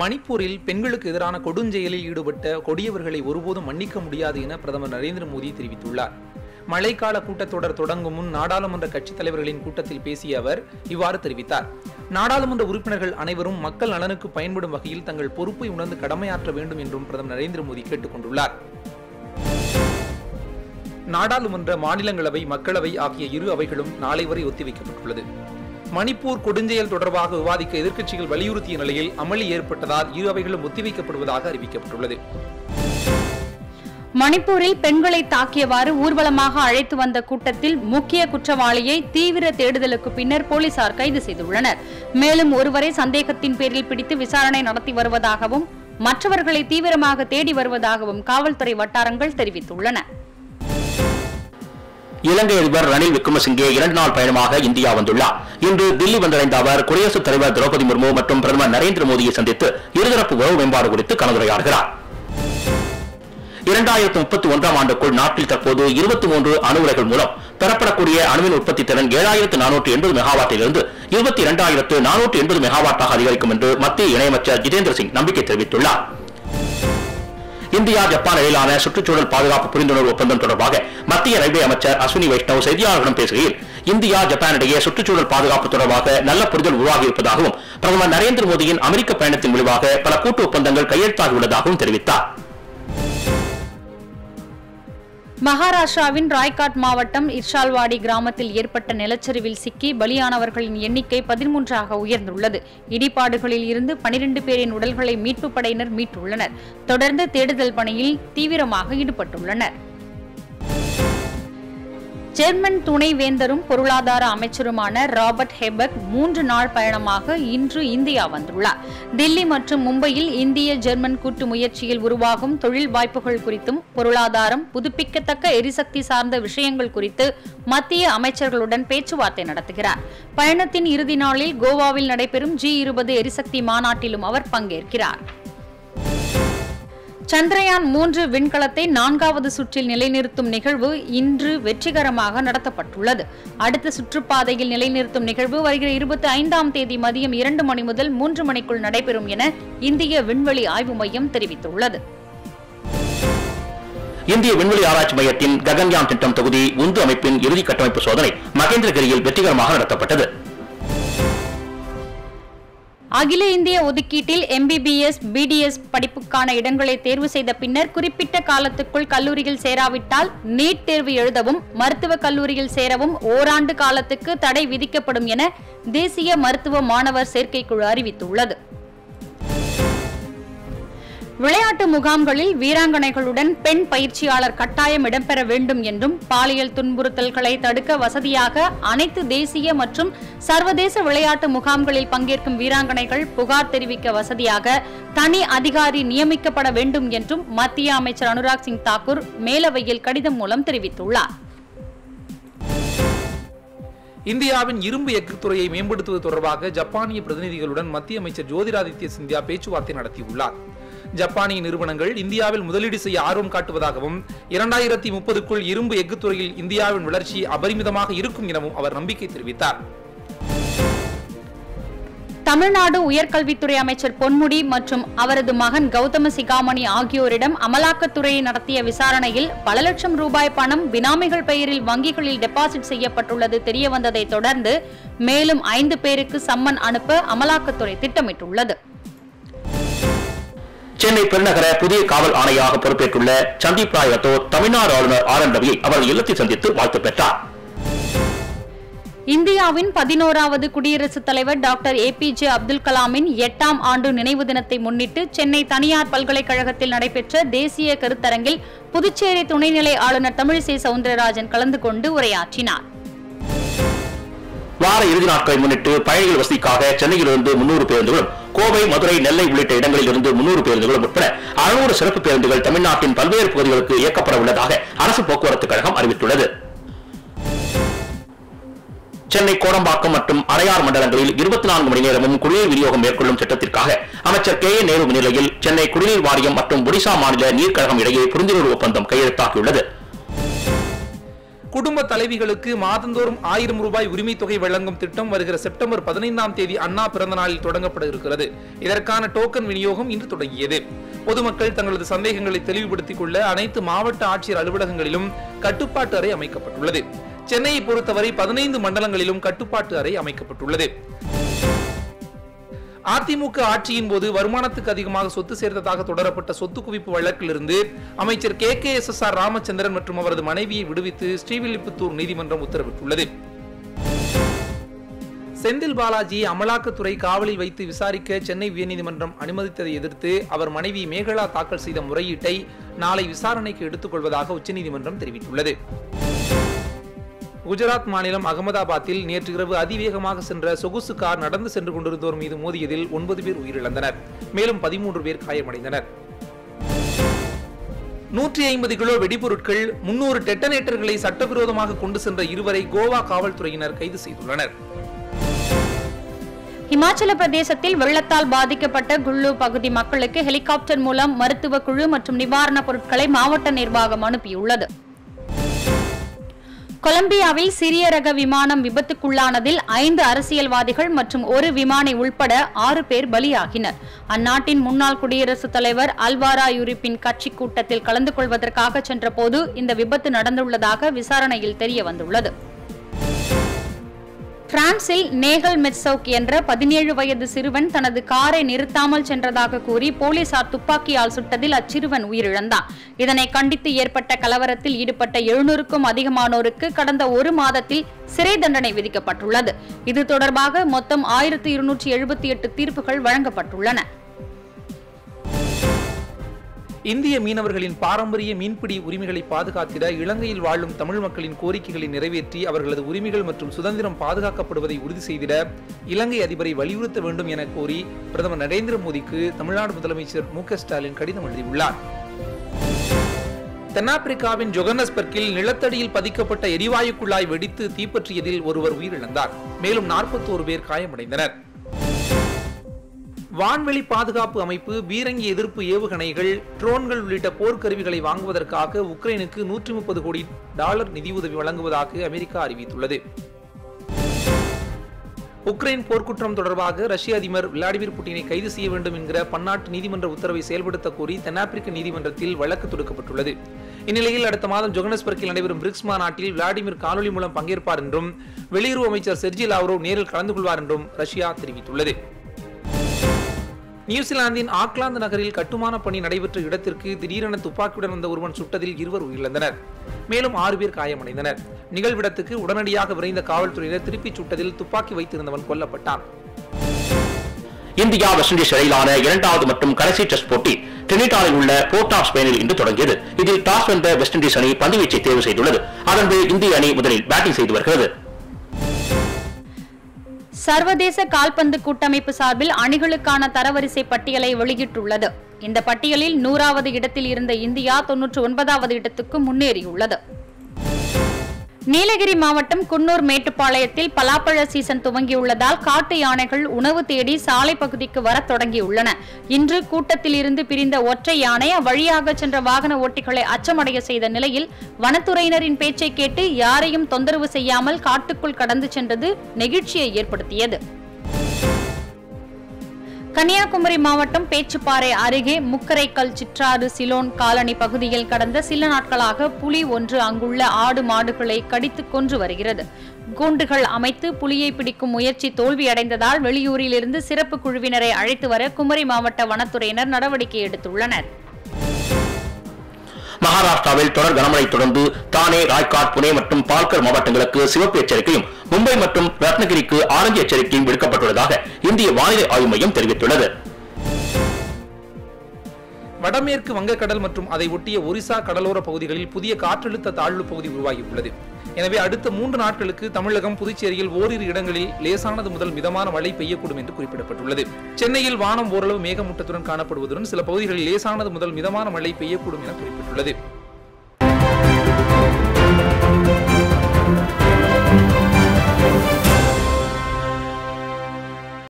மணிப்பூரில் பெண்களுக்கு எதிரான கொடுஞ்செயலில் ஈடுபட்ட கொடியவர்களை ஒருபோதும் மன்னிக்க முடியாது என பிரதமர் நரேந்திர மோடி தெரிவித்துள்ளார் மழைக்கால கூட்டத்தொடர் தொடங்கும் முன் நாடாளுமன்ற கட்சித் தலைவர்களின் கூட்டத்தில் பேசிய அவர் இவ்வாறு தெரிவித்தார் நாடாளுமன்ற உறுப்பினர்கள் அனைவரும் மக்கள் நலனுக்கு பயன்படும் வகையில் தங்கள் பொறுப்பை உணர்ந்து கடமையாற்ற வேண்டும் என்றும் பிரதமர் நரேந்திர மோடி கேட்டுக் கொண்டுள்ளார் நாடாளுமன்ற மாநிலங்களவை மக்களவை ஆகிய இரு அவைகளும் நாளை வரை ஒத்திவைக்கப்பட்டுள்ளது மணிப்பூர் கொடுஞ்செயல் தொடர்பாக விவாதிக்க எதிர்க்கட்சிகள் வலியுறுத்திய நிலையில் அமளி ஏற்பட்டதால் இரு அவைகளும் ஒத்திவைக்கப்படுவதாக அறிவிக்கப்பட்டுள்ளது மணிப்பூரில் பெண்களை தாக்கியவாறு ஊர்வலமாக அழைத்து வந்த கூட்டத்தில் முக்கிய குற்றவாளியை தீவிர தேடுதலுக்கு பின்னர் போலீசார் கைது செய்துள்ளனர் மேலும் ஒருவரை சந்தேகத்தின் பேரில் பிடித்து விசாரணை நடத்தி வருவதாகவும் மற்றவர்களை தீவிரமாக தேடி வருவதாகவும் காவல்துறை வட்டாரங்கள் தெரிவித்துள்ளன இலங்கை அதிபர் ரணில் விக்ரமசிங்கே இரண்டு நாள் பயணமாக இந்தியா வந்துள்ளார் இன்று தில்லி வந்தடைந்த அவர் குடியரசுத் தலைவர் திரௌபதி முர்மு மற்றும் பிரதமர் நரேந்திர மோடியை சந்தித்து இருதரப்பு உறவு மேம்பாடு குறித்து கலந்துரையாடுகிறார் இரண்டாயிரத்து முப்பத்தி ஒன்றாம் ஆண்டுக்குள் நாட்டில் தற்போது இருபத்தி மூன்று அணு உலைகள் மூலம் பெறப்படக்கூடிய அணுமின் உற்பத்தி திறன் ஏழாயிரத்து நானூற்று எண்பது மெகாவாட்டிலிருந்து இருபத்தி இரண்டாயிரத்து நானூற்று எண்பது மெகாவாட்டாக அதிகரிக்கும் என்று மத்திய இணையமைச்சர் ஜிதேந்திர சிங் நம்பிக்கை தெரிவித்துள்ளார் இந்தியா ஜப்பான் இடையிலான சுற்றுச்சூழல் பாதுகாப்பு புரிந்துணர்வு ஒப்பந்தம் தொடர்பாக மத்திய ரயில்வே அமைச்சர் அஸ்வினி வைஷ்ணவ் செய்தியாளர்களிடம் பேசுகையில் இந்தியா ஜப்பான் இடையே சுற்றுச்சூழல் பாதுகாப்பு தொடர்பாக நல்ல புரிதல் உருவாகி இருப்பதாகவும் பிரதமர் நரேந்திர மோடியின் அமெரிக்க பயணத்தின் விளைவாக பல கூட்டு ஒப்பந்தங்கள் கையெழுத்தாகியுள்ளதாகவும் தெரிவித்தார் மகாராஷ்டிராவின் ராய்காட் மாவட்டம் இர்ஷால்வாடி கிராமத்தில் ஏற்பட்ட நிலச்சரிவில் சிக்கி பலியானவர்களின் எண்ணிக்கை பதிமூன்றாக உயர்ந்துள்ளது இடிபாடுகளில் இருந்து பனிரெண்டு பேரின் உடல்களை மீட்புப் படையினர் மீட்டுள்ளனர் தொடர்ந்து தேடுதல் பணியில் தீவிரமாக ஈடுபட்டுள்ளனர் ஜெர்மன் துணை வேந்தரும் பொருளாதார அமைச்சருமான ராபர்ட் ஹெபக் மூன்று நாள் பயணமாக இன்று இந்தியா வந்துள்ளார் தில்லி மற்றும் மும்பையில் இந்திய ஜெர்மன் கூட்டு முயற்சியில் உருவாகும் தொழில் வாய்ப்புகள் குறித்தும் பொருளாதாரம் புதுப்பிக்கத்தக்க எரிசக்தி சார்ந்த விஷயங்கள் குறித்து மத்திய அமைச்சர்களுடன் பேச்சுவார்த்தை நடத்துகிறார் பயணத்தின் இறுதி நாளில் கோவாவில் நடைபெறும் ஜி இருபது எரிசக்தி மாநாட்டிலும் அவர் பங்கேற்கிறார் சந்திரயான் மூன்று விண்கலத்தை நான்காவது சுற்றில் நிலைநிறுத்தும் நிகழ்வு இன்று வெற்றிகரமாக நடத்தப்பட்டுள்ளது அடுத்த சுற்றுப்பாதையில் நிலைநிறுத்தும் நிகழ்வு வருகிற இருபத்தி ஐந்தாம் தேதி மதியம் இரண்டு மணி முதல் மூன்று மணிக்குள் நடைபெறும் என இந்திய விண்வெளி ஆய்வு மையம் தெரிவித்துள்ளது இந்திய விண்வெளி ஆராய்ச்சி மையத்தின் ககன்யான் திட்டம் தொகுதி உந்து அமைப்பின் இறுதி கட்டமைப்பு சோதனை மகேந்திரகிரியில் வெற்றிகரமாக நடத்தப்பட்டது அகில இந்திய ஒதுக்கீட்டில் எம்பிபிஎஸ் பிடிஎஸ் படிப்புக்கான இடங்களை தேர்வு செய்த பின்னர் குறிப்பிட்ட காலத்துக்குள் கல்லூரியில் சேராவிட்டால் நீட் தேர்வு எழுதவும் மருத்துவக் கல்லூரியில் சேரவும் ஓராண்டு காலத்துக்கு தடை விதிக்கப்படும் என தேசிய மருத்துவ மாணவர் சேர்க்கைக்குழு அறிவித்துள்ளது விளையாட்டு முகாம்களில் வீராங்கனைகளுடன் பெண் பயிற்சியாளர் கட்டாயம் இடம்பெற வேண்டும் என்றும் பாலியல் துன்புறுத்தல்களை தடுக்க வசதியாக அனைத்து தேசிய மற்றும் சர்வதேச விளையாட்டு முகாம்களில் பங்கேற்கும் வீராங்கனைகள் புகார் தெரிவிக்க வசதியாக தனி அதிகாரி நியமிக்கப்பட வேண்டும் என்றும் மத்திய அமைச்சர் அனுராக் சிங் தாக்கூர் மேலவையில் கடிதம் மூலம் தெரிவித்துள்ளார் இந்தியாவின் இரும்பு எஃகு துறையை மேம்படுத்துவது தொடர்பாக ஜப்பானிய பிரதிநிதிகளுடன் மத்திய அமைச்சர் ஜோதிராதித்ய சிந்தியா பேச்சுவார்த்தை நடத்தியுள்ளார் ஜப்பானிய நிறுவனங்கள் இந்தியாவில் முதலீடு செய்ய ஆர்வம் காட்டுவதாகவும் இரண்டாயிரத்தி முப்பதுக்குள் இரும்பு எஃகு துறையில் இந்தியாவின் வளர்ச்சி அபரிமிதமாக இருக்கும் எனவும் அவர் நம்பிக்கை தெரிவித்தார் தமிழ்நாடு உயர்கல்வித்துறை அமைச்சர் பொன்முடி மற்றும் அவரது மகன் கௌதம சிகாமணி ஆகியோரிடம் அமலாக்கத்துறை நடத்திய விசாரணையில் பல லட்சம் ரூபாய் பணம் பினாமிகள் பெயரில் வங்கிகளில் டெபாசிட் செய்யப்பட்டுள்ளது தெரியவந்ததை தொடர்ந்து மேலும் ஐந்து பேருக்கு சம்மன் அனுப்ப அமலாக்கத்துறை திட்டமிட்டுள்ளது சென்னை பெருநகர புதிய காவல் ஆணையாக பொறுப்பேற்றுள்ள சந்தீப் ராய் ரத்தோர் தமிழ்நாடு ஆளுநர் ஆர் என் ரவியை அவரது இல்லத்தில் சந்தித்து வாழ்த்து பெற்றார் இந்தியாவின் பதினோராவது குடியரசுத் தலைவர் டாக்டர் ஏபிஜே அப்துல் கலாமின் எட்டாம் ஆண்டு நினைவு தினத்தை முன்னிட்டு சென்னை தனியார் பல்கலைக்கழகத்தில் நடைபெற்ற தேசிய கருத்தரங்கில் புதுச்சேரி துணைநிலை ஆளுநர் தமிழிசை சவுந்தரராஜன் கலந்து கொண்டு உரையாற்றினார் வார இறுதி நாட்களை முன்னிட்டு பயணிகள் வசதிக்காக சென்னையிலிருந்து முன்னூறு பேருந்துகளும் கோவை மதுரை நெல்லை உள்ளிட்ட இடங்களில் இருந்து முன்னூறு பேருந்துகளும் உட்பட அறுநூறு சிறப்பு பேருந்துகள் தமிழ்நாட்டின் பல்வேறு பகுதிகளுக்கு இயக்கப்பட உள்ளதாக அரசு போக்குவரத்து கழகம் அறிவித்துள்ளது சென்னை கோடம்பாக்கம் மற்றும் அடையார் மண்டலங்களில் இருபத்தி நான்கு மணி நேரமும் குடிநீர் விநியோகம் மேற்கொள்ளும் திட்டத்திற்காக அமைச்சர் கே ஏ நேரு முன்னிலையில் சென்னை குடிநீர் வாரியம் மற்றும் ஒடிசா மாநில நீர்க்கழகம் இடையே புரிந்துணர்வு ஒப்பந்தம் கையெழுத்தாகியுள்ளது குடும்ப தலைவிகளுக்கு மாதந்தோறும் ஆயிரம் ரூபாய் உரிமை தொகை வழங்கும் திட்டம் வருகிற செப்டம்பர் பதினைந்தாம் தேதி அண்ணா பிறந்த நாளில் தொடங்கப்பட இருக்கிறது இதற்கான டோக்கன் விநியோகம் இன்று தொடங்கியது பொதுமக்கள் தங்களது சந்தேகங்களை தெளிவுபடுத்திக் கொள்ள அனைத்து மாவட்ட ஆட்சியர் அலுவலகங்களிலும் கட்டுப்பாட்டு அறை அமைக்கப்பட்டுள்ளது சென்னையை பொறுத்தவரை பதினைந்து மண்டலங்களிலும் கட்டுப்பாட்டு அறை அமைக்கப்பட்டுள்ளது அதிமுக ஆட்சியின் போது வருமானத்துக்கு அதிகமாக சொத்து சேர்த்ததாக தொடரப்பட்ட சொத்து குவிப்பு வழக்கிலிருந்து அமைச்சர் K K S S R Ramachandran மற்றும் அவரது மனைவியை விடுவித்து ஸ்ரீவில்லிபுத்தூர் நீதிமன்றம் உத்தரவிட்டுள்ளது செந்தில் பாலாஜியை அமலாக்கத்துறை காவலில் வைத்து விசாரிக்க சென்னை உயர்நீதிமன்றம் அனுமதித்ததை எதிர்த்து அவர் மனைவி மேகலா தாக்கல் செய்த முறையீட்டை நாளை விசாரணைக்கு எடுத்துக்கொள்வதாக உச்சநீதிமன்றம் தெரிவித்துள்ளது குஜராத் மாநிலம் அகமதாபாத்தில் நேற்று இரவு அதிவேகமாக சென்ற சொகுசு கார் நடந்து சென்று கொண்டிருந்தோர் மீது மோதியதில் ஒன்பது பேர் உயிரிழந்தனர் மேலும் பதிமூன்று பேர் காயமடைந்தனர் நூற்றி ஐம்பது கிலோ வெடிபொருட்கள் முன்னூறு டெட்டனேட்டர்களை சட்டவிரோதமாக கொண்டு சென்ற இருவரை கோவா காவல்துறையினர் கைது செய்துள்ளனர் இமாச்சல பிரதேசத்தில் வெள்ளத்தால் பாதிக்கப்பட்ட குள்ளு பகுதி மக்களுக்கு ஹெலிகாப்டர் மூலம் மருத்துவ குழு மற்றும் நிவாரணப் பொருட்களை மாவட்ட நிர்வாகம் அனுப்பியுள்ளது கொலம்பியாவில் சிறிய ரக விமானம் விபத்துக்குள்ளானதில் ஐந்து அரசியல்வாதிகள் மற்றும் ஒரு விமானி உள்பட ஆறு பேர் பலியாகினர் அந்நாட்டின் முன்னாள் குடியரசுத் தலைவர் அல்வாரா யூரிப்பின் கட்சி கூட்டத்தில் கலந்து கொள்வதற்காக சென்றபோது இந்த விபத்து நடந்துள்ளதாக விசாரணையில் தெரிய வந்துள்ளது பிரான்சில் நேகல் மெட்சவுக் என்ற பதினேழு வயது சிறுவன் தனது காரை நிறுத்தாமல் சென்றதாக கூறி போலீசார் துப்பாக்கியால் சுட்டதில் அச்சிறுவன் உயிரிழந்தான் இதனை கண்டித்து ஏற்பட்ட கலவரத்தில் ஈடுபட்ட எழுநூறுக்கும் அதிகமானோருக்கு கடந்த ஒரு மாதத்தில் சிறை தண்டனை விதிக்கப்பட்டுள்ளது இது தொடர்பாக மொத்தம் ஆயிரத்து இருநூற்றி எழுபத்தி எட்டு தீர்ப்புகள் வழங்கப்பட்டுள்ளன இந்திய மீனவர்களின் பாரம்பரிய மீன்பிடி உரிமைகளை பாதுகாத்திட இலங்கையில் வாழும் தமிழ் மக்களின் கோரிக்கைகளை நிறைவேற்றி அவர்களது உரிமைகள் மற்றும் சுதந்திரம் பாதுகாக்கப்படுவதை உறுதி செய்திட இலங்கை அதிபரை வலியுறுத்த வேண்டும் என கோரி பிரதமர் நரேந்திர மோடிக்கு தமிழ்நாடு முதலமைச்சர் மு க ஸ்டாலின் கடிதம் எழுதியுள்ளார் தென்னாப்பிரிக்காவின் ஜொகன்னஸ்பர்க்கில் நிலத்தடியில் பதிக்கப்பட்ட எரிவாயு குழாய் வெடித்து தீப்பற்றியதில் ஒருவர் உயிரிழந்தார் மேலும் நாற்பத்தோரு பேர் காயமடைந்தனர் வான்வெளி பாதுகாப்பு அமைப்பு பீரங்கி எதிர்ப்பு ஏவுகணைகள் ட்ரோன்கள் உள்ளிட்ட போர்க்கருவிகளை வாங்குவதற்காக உக்ரைனுக்கு நூற்றி முப்பது கோடி டாலர் நிதியுதவி வழங்குவதாக அமெரிக்கா அறிவித்துள்ளது உக்ரைன் போர்க்குற்றம் தொடர்பாக ரஷ்ய அதிபர் விளாடிமிர் புட்டினை கைது செய்ய வேண்டும் என்கிற பன்னாட்டு நீதிமன்ற உத்தரவை செயல்படுத்த கோரி தென்னாப்பிரிக்க நீதிமன்றத்தில் வழக்கு தொடுக்கப்பட்டுள்ளது இந்நிலையில் அடுத்த மாதம் ஜொகனஸ்பர்க்கில் நடைபெறும் பிரிக்ஸ் மாநாட்டில் விளாடிமிர் காணொலி மூலம் பங்கேற்பார் என்றும் வெளியுறவு அமைச்சர் செர்ஜி லாவ்ரோவ் நேரில் கலந்து கொள்வார் என்றும் ரஷ்யா தெரிவித்துள்ளது நியூசிலாந்தின் ஆக்லாந்து நகரில் கட்டுமான பணி நடைபெற்ற இடத்திற்கு திடீரென துப்பாக்கியுடன் வந்த ஒருவன் சுட்டதில் இருவர் உயிரிழந்தனர் மேலும் ஆறு பேர் காயமடைந்தனர் நிகழ்விடத்துக்கு உடனடியாக விரைந்த காவல்துறையினர் திருப்பிச் சுட்டதில் துப்பாக்கி வைத்திருந்தவன் கொல்லப்பட்டான் இந்தியா வெஸ்ட் இண்டீஸ் இடையிலான இரண்டாவது மற்றும் கடைசி டெஸ்ட் போட்டி டெனிடாலில் உள்ள போர்ட் ஆஃப் ஸ்பெயினில் இன்று தொடங்கியது இதில் டாஸ் வென்ற வெஸ்ட் இண்டீஸ் அணி பந்துவீச்சை தேர்வு செய்துள்ளது அதன்படி இந்திய அணி முதலில் பேட்டிங் செய்து வருகிறது சர்வதேச கால்பந்து கூட்டமைப்பு சார்பில் அணிகளுக்கான தரவரிசை பட்டியலை வெளியிட்டுள்ளது இந்த பட்டியலில் நூறாவது இடத்தில் இருந்த இந்தியா தொன்னூற்று ஒன்பதாவது இடத்துக்கு முன்னேறியுள்ளது நீலகிரி மாவட்டம் குன்னூர் மேட்டுப்பாளையத்தில் பலாப்பழ சீசன் துவங்கியுள்ளதால் காட்டு யானைகள் உணவு தேடி சாலை பகுதிக்கு வரத் தொடங்கியுள்ளன இன்று கூட்டத்தில் இருந்து பிரிந்த ஒற்றை யானை அவ்வழியாக சென்ற வாகன ஓட்டிகளை அச்சமடைய செய்த நிலையில் வனத்துறையினரின் பேச்சை கேட்டு யாரையும் தொந்தரவு செய்யாமல் காட்டுக்குள் கடந்து சென்றது நெகிழ்ச்சியை ஏற்படுத்தியது கன்னியாகுமரி மாவட்டம் பேச்சுப்பாறை அருகே முக்கரைக்கல் சிற்றாறு சிலோன் காலனி பகுதியில் கடந்த சில நாட்களாக புலி ஒன்று அங்குள்ள ஆடு மாடுகளை கடித்துக் கொன்று வருகிறது கூண்டுகள் அமைத்து புலியை பிடிக்கும் முயற்சி தோல்வியடைந்ததால் வெளியூரிலிருந்து சிறப்பு குழுவினரை அழைத்து வர குமரி மாவட்ட வனத்துறையினர் நடவடிக்கை எடுத்துள்ளனர் மகாராஷ்டிராவில் தொடர் கனமழை தொடர்ந்து தானே ராய்காட் புனே மற்றும் பால்கர் மாவட்டங்களுக்கு சிவப்பு எச்சரிக்கையும் மும்பை மற்றும் ரத்னகிரிக்கு ஆரஞ்சு எச்சரிக்கையும் விடுக்கப்பட்டுள்ளதாக இந்திய வானிலை ஆய்வு மையம் தெரிவித்துள்ளது வடமேற்கு வங்கக்கடல் மற்றும் அதை ஒட்டிய ஒரிசா கடலோர பகுதிகளில் புதிய காற்றழுத்த தாழ்வு பகுதி உருவாகியுள்ளது எனவே அடுத்த மூன்று நாட்களுக்கு தமிழகம் புதுச்சேரியில் ஓரிரு இடங்களில் லேசானது முதல் மிதமான மழை பெய்யக்கூடும் என்று குறிப்பிடப்பட்டுள்ளது சென்னையில் வானம் ஓரளவு மேகமூட்டத்துடன் காணப்படுவதுடன் சில பகுதிகளில் லேசானது முதல் மிதமான மழை பெய்யக்கூடும் என குறிப்பிட்டுள்ளது